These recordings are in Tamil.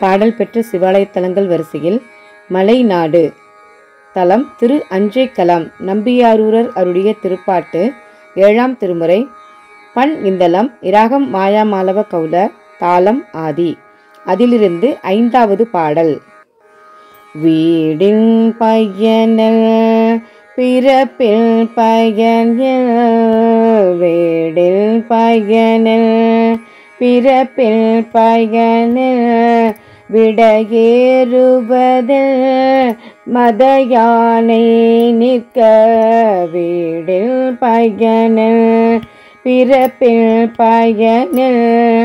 பாடல் பெற்ற சிவாலய தலங்கள் வரிசையில் மலைநாடு தலம் திரு அஞ்சைக்கலம் நம்பியாரூரர் அருளிய திருப்பாட்டு ஏழாம் திருமுறை பண் இந்தலம் இராகம் மாயாமாலவ கௌல தாளம் ஆதி அதிலிருந்து ஐந்தாவது பாடல் வீடின் பயனில் பிறப்பில் பயனில் வீடில் பயனில் பிறப்பில் பயனில் விடையேறுவதில் மதயானை நிற்க வீடில் பயனில் பிறப்பில் பயனில்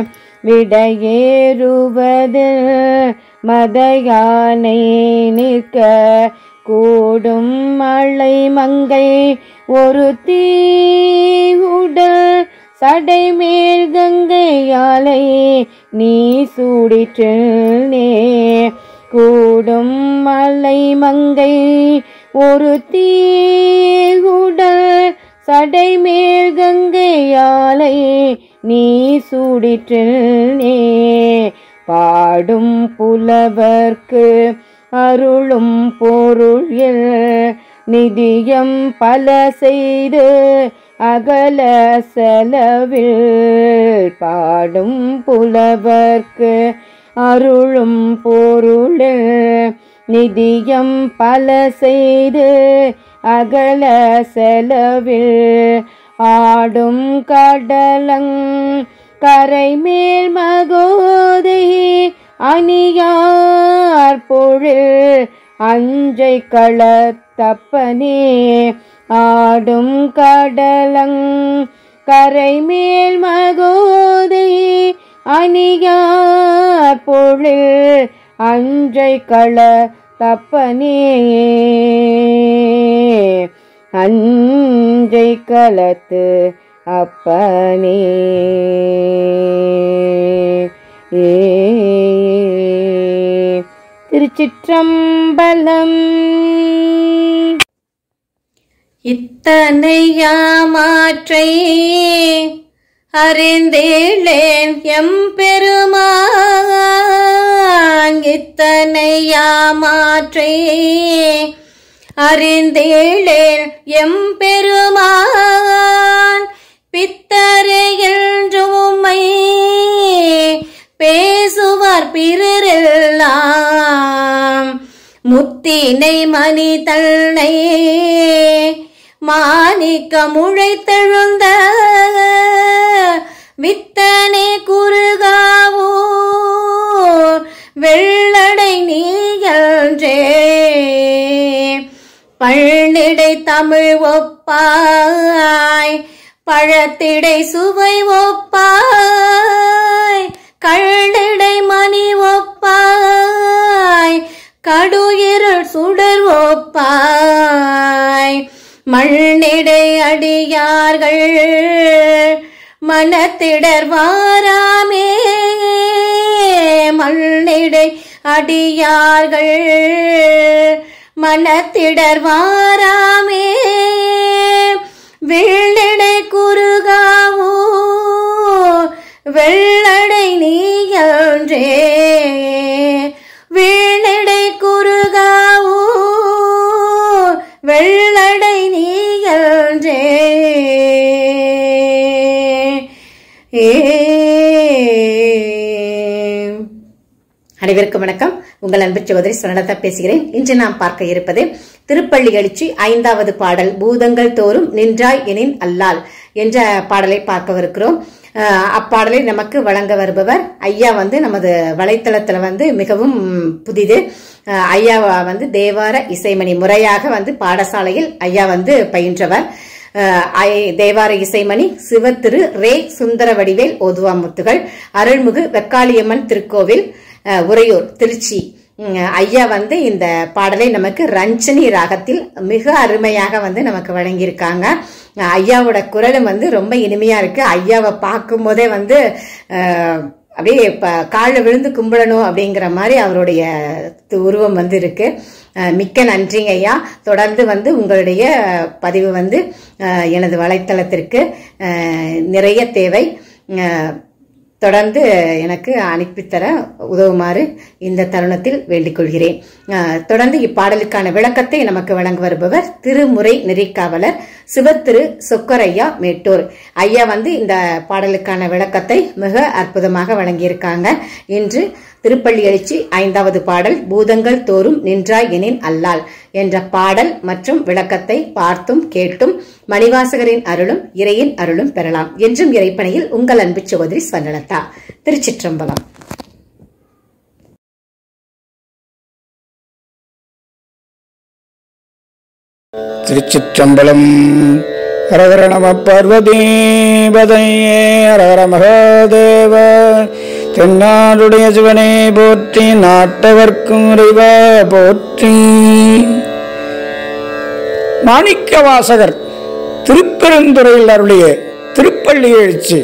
விடையேறுவதில் மதயானை நிற்க கூடும் மழை மங்கை ஒரு தீவுடல் சடைமேல் கங்கையாலை நீ சூடிற்று நே கூடும் மலை மங்கை ஒரு தீவுடல் சடைமேல் கங்கையாலை நீ சூடிற்று நே பாடும் புலவர்க்கு அருளும் பொருள் நிதியம் பல செய்து அகல செலவில் பாடும் புலவர்க்கு அருளும் பொருள் நிதியம் பல செய்து அகல செலவில் ஆடும் கடலங் கரை மேல் மகோதை அணியார் பொழில் அஞ்சை களத்தப்பனே ஆடும் கடலங் கரை மேல் மகோதை அணியார் பொழில் அஞ்சை கள தப்பனே அஞ்சை களத்து அப்பனே ஏ திருச்சிற்றம்பலம் இத்தனையாமாற்றை அறிந்தேளேன் எம்பெருமான் இத்தனையாமாற்றை அறிந்தேளேன் எம்பெருமான் பித்தரையில் உம்மை பேசுவார் பிறரெல்லாம் முத்தினை மணி தன்னை மாணிக்க முளைத்தெழுந்த வித்தனை குறுகாவூர் வெள்ளடை நீயன்றே பழனிடை தமிழ் ஒப்பாய் பழத்திடை சுவை ஒப்பாய் கள்ளிடை மணி ஒப்பாய் கடுயிருள் சுடர் ஒப்பாய் மண்ணிடை அடியார்கள் மனத்திடர் வாராமே மண்ணிடை அடியார்கள் மனத்திடர் வாராமே வெள்ளடை குறுகாவோ வெள்ளடை நீயன்றே வெள்ளடை குறுகாவோ வெள்ளடை நீயன்றே ஏ அனைவருக்கும் வணக்கம் உங்கள் அன்பு சகோதரி சுனலதா பேசுகிறேன் இன்று நாம் பார்க்க இருப்பது திருப்பள்ளி எழுச்சி ஐந்தாவது பாடல் பூதங்கள் தோறும் நின்றாய் எனின் அல்லால் என்ற பாடலை பார்க்கவிருக்கிறோம் அஹ் அப்பாடலை நமக்கு வழங்க வருபவர் ஐயா வந்து நமது வலைத்தளத்துல வந்து மிகவும் புதிது அஹ் ஐயா வந்து தேவார இசைமணி முறையாக வந்து பாடசாலையில் ஐயா வந்து பயின்றவர் அஹ் ஐ- தேவார இசைமணி சிவத்திரு ரே சுந்தர வடிவேல் ஓதுவாமுத்துகள் அருள்மிகு வெக்காளியம்மன் திருக்கோவில் அஹ், உறையூர் திருச்சி உம், ஐயா வந்து இந்த பாடலை நமக்கு ரஞ்சனி ராகத்தில் மிக அருமையாக வந்து நமக்கு வழங்கியிருக்காங்க அஹ், ஐயாவோட குரலும் வந்து ரொம்ப இனிமையா இருக்கு ஐயாவை பார்க்கும் போதே வந்து அஹ், அப்படியே இப்ப காலில் விழுந்து கும்பிடணும் அப்படிங்கிற மாதிரி அவருடைய து- உருவம் வந்து இருக்கு அஹ் மிக்க நன்றிங்க ஐயா தொடர்ந்து வந்து உங்களுடைய பதிவு வந்து அஹ், எனது வலைத்தளத்திற்கு அஹ், நிறைய தேவை அஹ், தொடர்ந்து எனக்கு அனுப்பித்தர உதவுமாறு இந்த தருணத்தில் வேண்டிக் கொள்கிறேன் அஹ், தொடர்ந்து இப்பாடலுக்கான விளக்கத்தை நமக்கு வழங்க வருபவர் திருமுறை நெறிக்காவலர் சிவத்திரு சொக்கரையா மேட்டூர் ஐயா வந்து இந்த பாடலுக்கான விளக்கத்தை மிக அற்புதமாக வழங்கியிருக்காங்க இன்று திருப்பள்ளி எழுச்சி ஐந்தாவது பாடல் பூதங்கள் தோறும் நின்றாய் எனின் அல்லால் என்ற பாடல் மற்றும் விளக்கத்தை பார்த்தும் கேட்டும் மணிவாசகரின் அருளும் இறையின் அருளும் பெறலாம் என்றும் இறைப்பணியில் உங்கள் அன்பு சகோதரி ஸ்வர்ணலதா திருச்சிற்றம்பலம் திருச்சிற்றம்பலம் ஹரஹர நம பார்வதீபதையே ஹரஹர மகாதேவ தென்னாடுடைய சிவனே போற்றி நாட்டவர்க்கும் இறைவா போற்றி மாணிக்க வாசகர் திருப்பெருந்துறையில் அருளிய திருப்பள்ளி எழுச்சி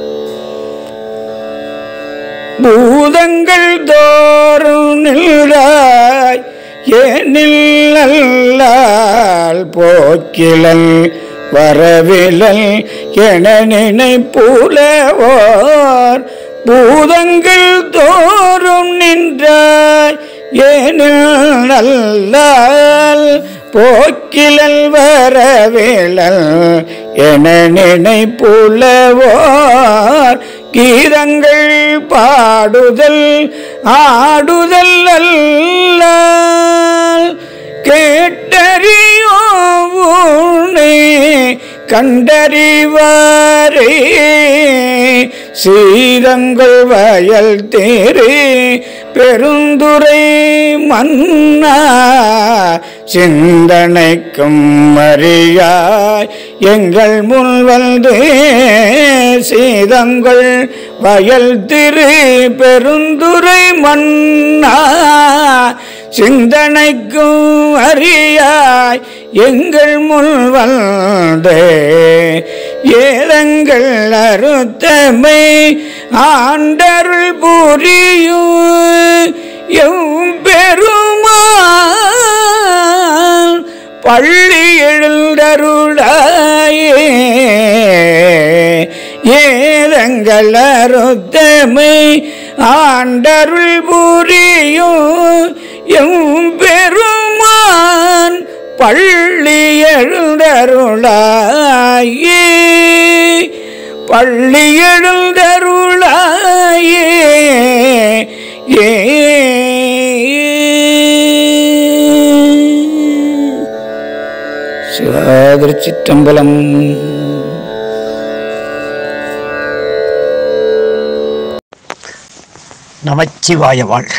பூதங்கள் தோறும் நின்றாய் ஏனில் அல்லால் போக்கிலல் வரவிலல் என நினைப்புலவோர் பூதங்கள் தோறும் நின்றாய் ஏனில் அல்லால் போக்கிலல் வரவிலல் என நினைப்புலவோர் கீதங்கள் பாடுதல் ஆடுதல் அல்ல கேட்டறியோனே கண்டறிவாரே சீரங்கள் வயல் தேரே பெருந்துரை மன்னா சிந்தனைக்கும் அறியாய் எங்கள் முன் வந்து சீதங்கள் வயல் திரு பெருந்துரை மன்னா சிந்தனைக்கும் அறியாய் எங்கள் முன் வந்து ஏதங்கள் அறுத்தமை ஆண்டருள் புரியும் எம்பெருமான் பள்ளி எழுந்தருளாயே ஏதங்கள் அறுத்தமை ஆண்டருள் புரியும் எம்பெருமான் பள்ளி எழுந்தருளாயே பள்ளி எழுந்தருளாயே ஏ சிவாதிருச்சிற்றம்பலம் நமச்சிவாய வாழ்க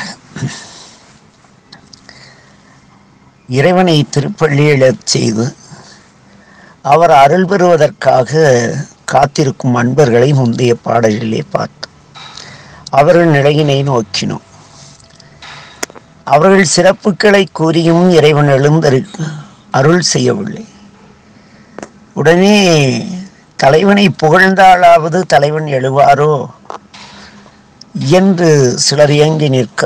இறைவனை திருப்பள்ளி எழச் செய்து அவர் அருள் பெறுவதற்காக காத்திருக்கும் அன்பர்களை முந்தைய பாடலிலே பார்த்தோம் அவர்கள் நிலையினை நோக்கினோம் அவர்கள் சிறப்புகளை கூறியும் இறைவன் எழுந்தருக்கு அருள் செய்யவில்லை உடனே தலைவனை புகழ்ந்தாலாவது தலைவன் எழுவாரோ என்று சிலர் இயங்கி நிற்க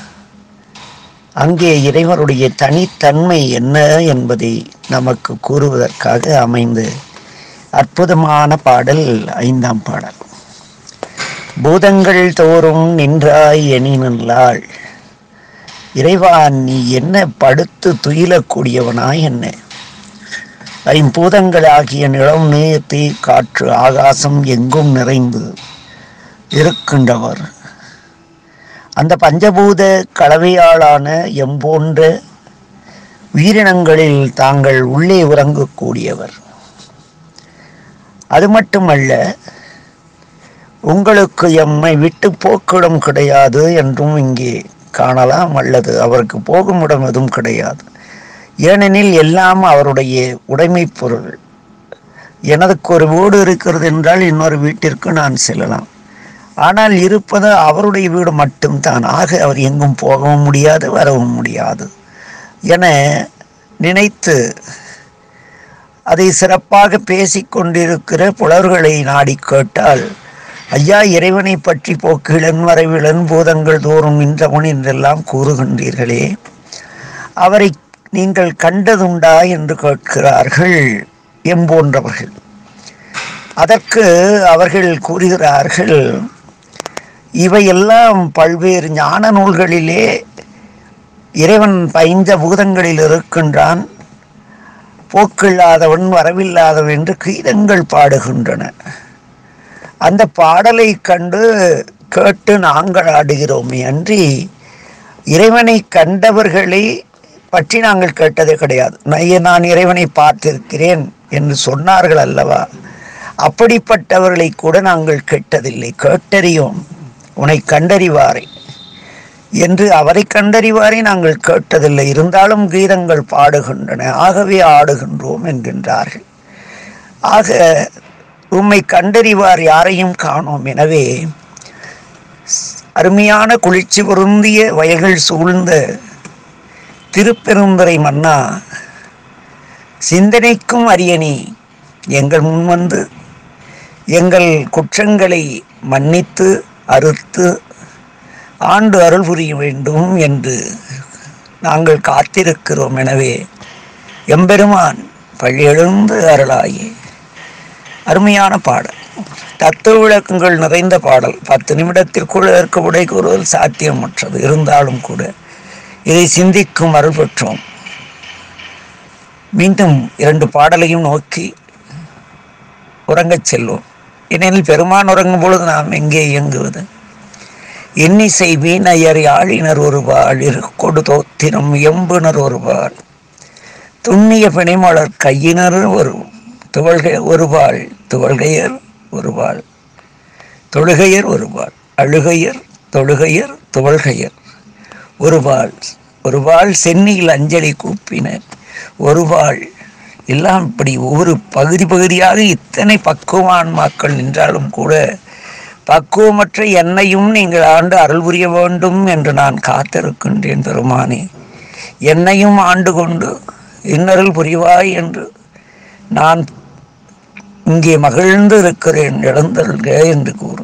அங்கே இறைவனுடைய தனித்தன்மை என்ன என்பதை நமக்கு கூறுவதற்காக அமைந்த அற்புதமான பாடல் ஐந்தாம் பாடல் பூதங்கள் தோறும் நின்றாய் எனினல்லாள் இறைவா நீ என்ன படுத்து துயிலக்கூடியவனா என்ன ஐம்பூதங்களாகிய நிலம் நீர் தீ காற்று ஆகாசம் எங்கும் நிறைந்து இருக்கின்றவர் அந்த பஞ்சபூத கலவையாலான எம்போன்ற உயிரினங்களில் தாங்கள் உள்ளே உறங்கக்கூடியவர் அது மட்டுமல்ல உங்களுக்கு எம்மை விட்டு போக்கிடம் கிடையாது என்றும் இங்கே காணலாம் அல்லது அவருக்கு போகும் இடம் எதுவும் கிடையாது ஏனெனில் எல்லாம் அவருடைய உடைமைப் பொருள் எனதுக்கு ஒரு வீடு இருக்கிறது என்றால் இன்னொரு வீட்டிற்கு நான் செல்லலாம் ஆனால் இருப்பது அவருடைய வீடு மட்டும்தான் ஆக அவர் எங்கும் போகவும் முடியாது வரவும் முடியாது என நினைத்து அதை சிறப்பாக பேசிக் கொண்டிருக்கிற புலவர்களை நாடி கேட்டால் ஐயா இறைவனை பற்றி போக்கிழன் வரைவிலன் பூதங்கள் தோறும் நின்றவன் என்றெல்லாம் கூறுகின்றீர்களே அவரை நீங்கள் கண்டதுண்டா என்று கேட்கிறார்கள் எம்போன்றவர்கள் அதற்கு அவர்கள் கூறுகிறார்கள் இவையெல்லாம் பல்வேறு ஞான நூல்களிலே இறைவன் பைந்த பூதங்களில் இருக்கின்றான் போக்கில்லாதவன் வரவில்லாதவன் என்று கீதங்கள் பாடுகின்றன அந்த பாடலை கண்டு கேட்டு நாங்கள் ஆடுகிறோமே அன்றி இறைவனை கண்டவர்களை பற்றி நாங்கள் கேட்டதே கிடையாது நான் நான் இறைவனை பார்த்திருக்கிறேன் என்று சொன்னார்கள் அல்லவா அப்படிப்பட்டவர்களை கூட நாங்கள் கேட்டதில்லை கேட்டறியோம் உன்னை கண்டறிவாரை என்று அவரை கண்டறிவாரை நாங்கள் கேட்டதில்லை இருந்தாலும் கீதங்கள் பாடுகின்றன ஆகவே ஆடுகின்றோம் என்கின்றார்கள் ஆக உம்மை கண்டறிவார் யாரையும் காணோம் எனவே அருமையான குளிர்ச்சி பொருந்திய வயல்கள் சூழ்ந்த திருப்பெருந்துறை மன்னா சிந்தனைக்கும் அரியணி எங்கள் முன் வந்து எங்கள் குற்றங்களை மன்னித்து அறுத்து ஆண்டு அருள் புரிய வேண்டும் என்று நாங்கள் காத்திருக்கிறோம் எனவே எம்பெருமான் பள்ளியெழுந்து அருளாயே அருமையான பாடல் தத்துவ விளக்கங்கள் நிறைந்த பாடல் பத்து நிமிடத்திற்குள் இதற்கு உடை கூறுதல் சாத்தியமற்றது இருந்தாலும் கூட இதை சிந்திக்கும் அருள் பெற்றோம் மீண்டும் இரண்டு பாடலையும் நோக்கி உறங்கச் செல்வோம் ஏனெனில் பெருமான் உறங்கும் பொழுது நாம் எங்கே இயங்குவது இன்னிசை வீணையர் யாழினர் ஒருபாள் இருக்கொடு தோத்திரம் எம்புனர் ஒருபாள் துண்ணிய பிணைமலர் கையினர் ஒரு துவள்கை ஒருபாள் துவள்கையர் ஒருபாள் தொழுகையர் ஒருபாள் அழுகையர் தொழுகையர் துவள்கையர் ஒருபாள் ஒருபாள் சென்னியில் அஞ்சலி கூப்பினர் ஒருபாள் எல்லாம் இப்படி ஒவ்வொரு பகுதி பகுதியாக இத்தனை பக்குவமான மக்கள் நின்றாலும் கூட பக்குவமற்ற என்னையும் நீங்கள் ஆண்டு அருள் புரிய வேண்டும் என்று நான் காத்திருக்கின்றேன் பெருமானே என்னையும் ஆண்டு கொண்டு இன்னருள் புரிவாய் என்று நான் இங்கே மகிழ்ந்து இருக்கிறேன் இழந்தல்க என்று கூறு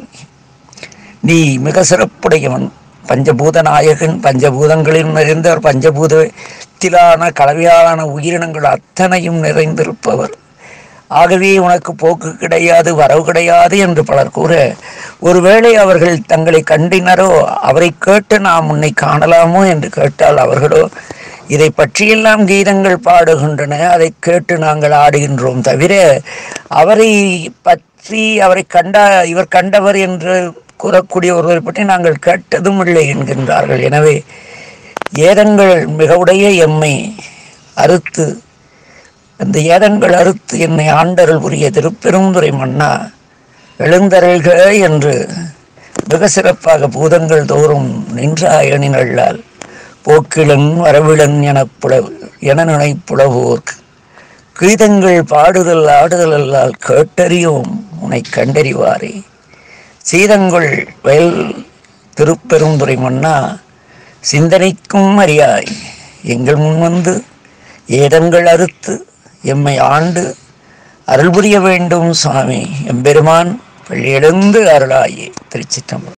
நீ மிக சிறப்புடையவன் பஞ்சபூத நாயகன் பஞ்சபூதங்களில் நிறைந்தவர் பஞ்சபூதத்திலான கலவையான உயிரினங்கள் அத்தனையும் நிறைந்திருப்பவர் ஆகவே உனக்கு போக்கு கிடையாது வரவு கிடையாது என்று பலர் கூற ஒருவேளை அவர்கள் தங்களை கண்டினரோ அவரை கேட்டு நாம் உன்னை காணலாமோ என்று கேட்டால் அவர்களோ இதை பற்றியெல்லாம் கீதங்கள் பாடுகின்றன அதை கேட்டு நாங்கள் ஆடுகின்றோம் தவிர அவரை பற்றி அவரை கண்டா இவர் கண்டவர் என்று கூறக்கூடிய ஒருவரை பற்றி நாங்கள் கேட்டதும் இல்லை என்கின்றார்கள் எனவே ஏதங்கள் மிக உடைய எம்மை அறுத்து அந்த ஏதங்கள் அறுத்து என்னை ஆண்டருள் புரிய திருப்பெருந்துரை மன்னா எழுந்தருள்க என்று மிக சிறப்பாக பூதங்கள் தோறும் நின்றாயனின் அள்ளால் போக்கிலன் வரவிலன் எனப் புலவு என நினைப்புலவோர்க்கு கீதங்கள் பாடுதல் ஆடுதல் அல்லால் கேட்டறியோம் உன்னை கண்டறிவாரே சீதங்கள் வயல் திருப்பெருந்துரை மன்னா சிந்தனைக்கும் அறியாய் எங்கள் முன் வந்து ஏதங்கள் அறுத்து எம்மை ஆண்டு அருள் புரிய வேண்டும் சுவாமி எம்பெருமான் பள்ளியெழுந்து அருளாயே திருச்சிற்றம்பலம்